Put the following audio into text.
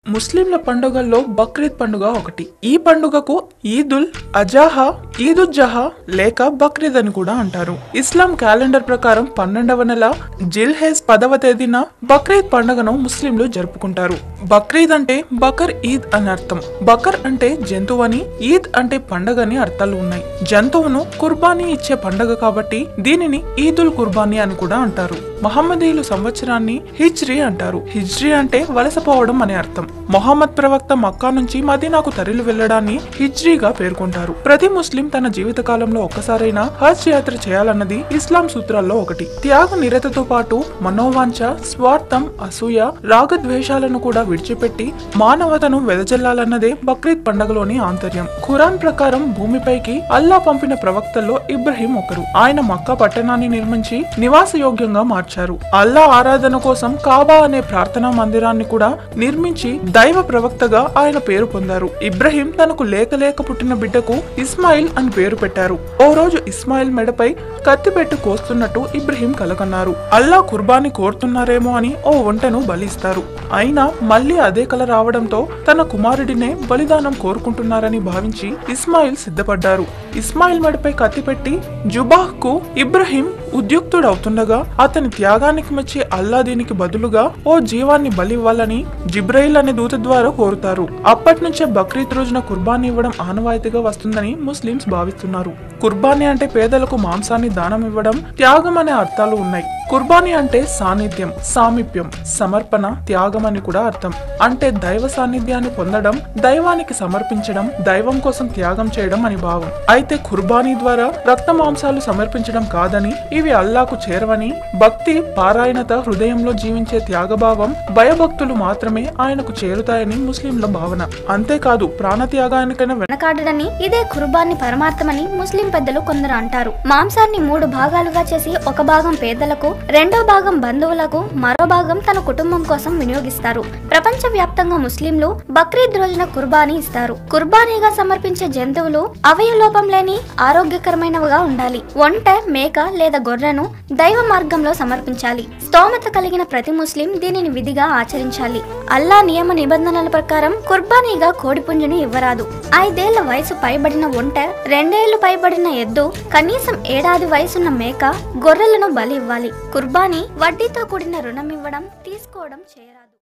ముస్లింల పండుగల్లో బక్రీద్ పండుగ ఒకటి ఈ పండుగకు ఈదుల్ అజాహా ఈదుజ్జహా లేక బక్రీద్ అని కూడా అంటారు ఇస్లాం క్యాలెండర్ ప్రకారం పన్నెండవ నెల జిల్హేజ్ పదవ తేదీన బక్రీద్ పండుగను ముస్లింలు జరుపుకుంటారు బక్రీద్ అంటే బకర్ ఈద్ అని అర్థం బకర్ అంటే జంతువు అని ఈద్ అంటే పండగ అని అర్థాలు ఉన్నాయి జంతువును కుర్బానీ ఇచ్చే పండగ కాబట్టి దీనిని ఈదుల్ కుర్బానీ అని కూడా అంటారు మహమ్మదీయులు సంవత్సరాన్ని హిజ్రీ అంటారు హిజ్రీ అంటే వలసపోవడం అనే అర్థం మొహమ్మద్ ప్రవక్త మక్కా నుంచి మదీనాకు తరలి వెళ్లడాన్ని హిజ్రీగా పేర్కొంటారు ప్రతి ముస్లిం తన జీవిత కాలంలో ఒక్కసారైనా హజ్ యాత్ర చేయాలన్నది ఇస్లాం సూత్రాల్లో ఒకటి త్యాగ నిరతతో పాటు మనోవాంఛ స్వార్థం అసూయ రాగద్వేషాలను కూడా విడిచిపెట్టి మానవతను వెదజల్లాలన్నదే బక్రీద్ పండుగలోని ఆంతర్యం ఖురాన్ ప్రకారం భూమిపైకి అల్లా పంపిన ప్రవక్తల్లో ఇబ్రహీం ఒకరు ఆయన మక్కా పట్టణాన్ని నిర్మించి నివాసయోగ్యంగా మార్చారు అల్లా ఆరాధన కోసం కాబా అనే ప్రార్థనా మందిరాన్ని కూడా నిర్మించి దైవ ప్రవక్తగా ఆయన పేరు పొందారు ఇబ్రహీం తనకు లేక లేక పుట్టిన బిడ్డకు ఇస్మాయిల్ అని పేరు పెట్టారు ఓ రోజు ఇస్మాయిల్ మెడపై కత్తి పెట్టి కోస్తున్నట్టు ఇబ్రహీం కలకన్నారు అల్లా కుర్బానీ కోరుతున్నారేమో అని ఓ వంటను బలిస్తారు అయినా మళ్ళీ అదే కల రావడంతో తన కుమారుడినే బలిదానం కోరుకుంటున్నారని భావించి ఇస్మాయిల్ సిద్ధపడ్డారు ఇస్మాయిల్ మెడపై కత్తి పెట్టి జుబాహ్ కు ఇబ్రహీం ఉద్యుక్తుడవుతుండగా అతని త్యాగానికి మెచ్చి అల్లా దీనికి బదులుగా ఓ జీవాన్ని బలివ్వాలని జిబ్రైల్ అనే దూత ద్వారా కోరుతారు అప్పటి నుంచే బక్రీద్ రోజున కుర్బానీ ఇవ్వడం ఆనవాయితీగా వస్తుందని ముస్లిమ్స్ భావిస్తున్నారు కుర్బానీ అంటే పేదలకు మాంసాన్ని దానం ఇవ్వడం త్యాగం అనే అర్థాలు ఉన్నాయి కుర్బానీ అంటే సాన్నిధ్యం సామీప్యం సమర్పణ త్యాగం అని కూడా అర్థం అంటే దైవ సాన్నిధ్యాన్ని పొందడం దైవానికి సమర్పించడం దైవం కోసం త్యాగం చేయడం అని భావం అయితే కుర్బానీ ద్వారా రక్త మాంసాలు సమర్పించడం కాదని ఇవి అల్లాకు చేరవని భక్తి పారాయణత హృదయంలో జీవించే త్యాగభావం భయభక్తులు మాత్రమే ఆయనకు చేరుతాయని ముస్లింల భావన అంతేకాదు ప్రాణత్యాగానికైనా వెనకాడడని ఇదే కుర్బాన్ని పరమార్థమని ముస్లిం పెద్దలు కొందరు అంటారు మాంసాన్ని మూడు భాగాలుగా చేసి ఒక భాగం పేదలకు రెండో భాగం బంధువులకు మరో భాగం తన కుటుంబం కోసం వినియోగిస్తారు ప్రపంచ వ్యాప్తంగా ముస్లింలు బక్రీద్ రోజున కుర్బానీ ఇస్తారు కుర్బానీగా సమర్పించే జంతువులు అవయలోపం లేని ఆరోగ్యకరమైనవిగా ఉండాలి ఒంటె మేక లేదా గొర్రెను దైవ మార్గంలో సమర్పించాలి స్తోమత కలిగిన ప్రతి ముస్లిం దీనిని విధిగా ఆచరించాలి అల్లా నియమ నిబంధనల ప్రకారం కుర్బానీగా కోడిపుంజును ఇవ్వరాదు ఐదేళ్ల వయసు పైబడిన ఒంటె రెండేళ్లు పైబడిన ఎద్దు కనీసం ఏడాది వయసున్న మేక గొర్రెలను బలి ఇవ్వాలి కుర్బానీ వడ్డీతో కూడిన రుణం ఇవ్వడం తీసుకోవడం చేయరాదు